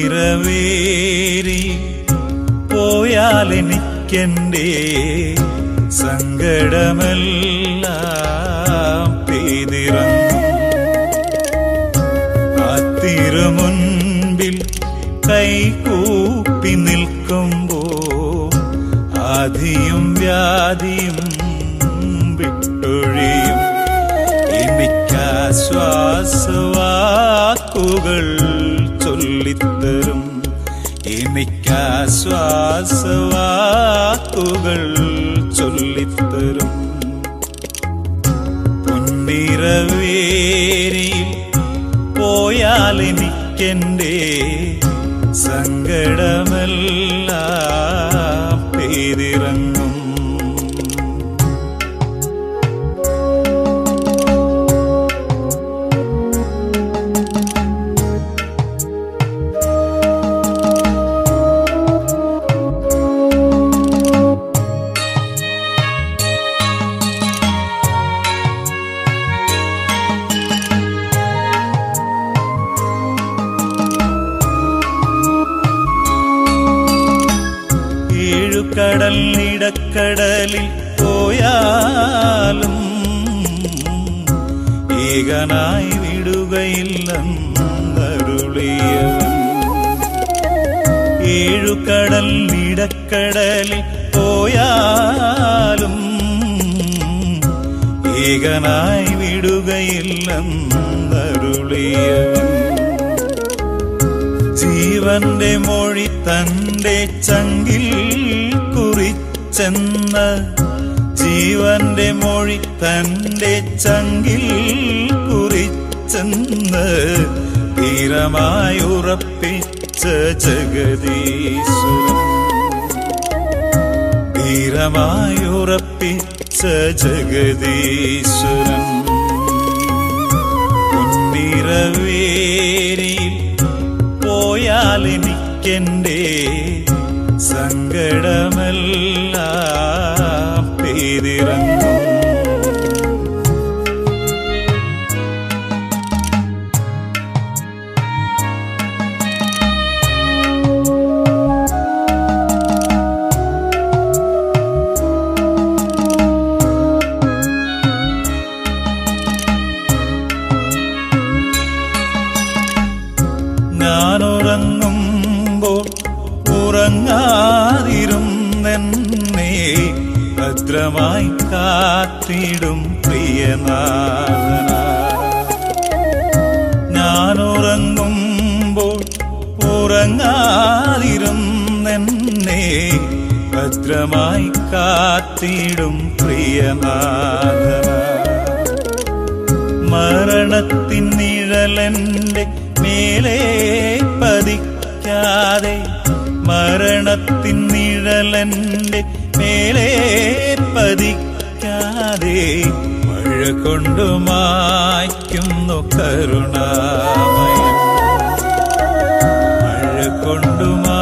പൊന്നിറവേരി പോയാൽ എനിക്കെന്റെ സങ്കടമെല്ലാം പെയ്തിറങ്ങും ആ തിരുമുൻപിൽ കൈകൂപ്പി നിൽക്കുമ്പോ ആധിയും വ്യാധിയും വിട്ടൊഴിയും എനിക്കാശ്വാസവാക്കുകൾ ചൊല്ലിത്തരും എനിക്കാശ്വാസവാക്കുകൾ ചൊല്ലിത്തരും പൊന്നിറവേരിയിൽ പോയാൽ എനിക്കെന്റെ സങ്കടമെല്ലാം പെയ്തിറങ്ങും ഏഴുകടൽ ഇടക്കടലിൽ പോയാലും ഏകനായി വിടുകയില്ലെന്നരുളിയവൻ ഏഴുകടൽ ഇടക്കടലിൽ പോയാലും ഏകനായി വിടുകയില്ലെന്നരുളിയവൻ ജീവന്റെ മൊഴി തന്റെ ചങ്കിൽ കുറിച്ചെന്ന് ജീവന്റെ മൊഴി തന്റെ ചങ്കിൽ കുറിച്ചെന്ന് തീരമായി ഉറപ്പിച്ച ജഗദീശ്വരൻ തീരമായി ഉറപ്പിച്ച ജഗദീശ്വരൻ പൊന്നിറവേരിയിൽ പോയാൽ എനിക്കെന്റെ സങ്കടമെല്ലാം പെയ്തിറങ്ങും ഞാൻ ഉറങ്ങുമ്പോൾ ഉറങ്ങാതിരുന്നെന്നെ ഭദ്രമായി കാത്തിടും പ്രിയനാഥന ഞാൻ ഉറങ്ങുമ്പോൾ ഉറങ്ങാതിരുന്നെന്നെ ഭദ്രമായി കാത്തിടും പ്രിയനാഥന മരണത്തിൻ നിഴലന്റെ മേലെ പതിക്കാതെ മരണത്തിൻ നിഴലന്റെ മേലെ പതിക്കാതെ മഴ കൊണ്ടു മായ്ക്കുന്നു കരുണാമയൻ മഴ കൊണ്ടു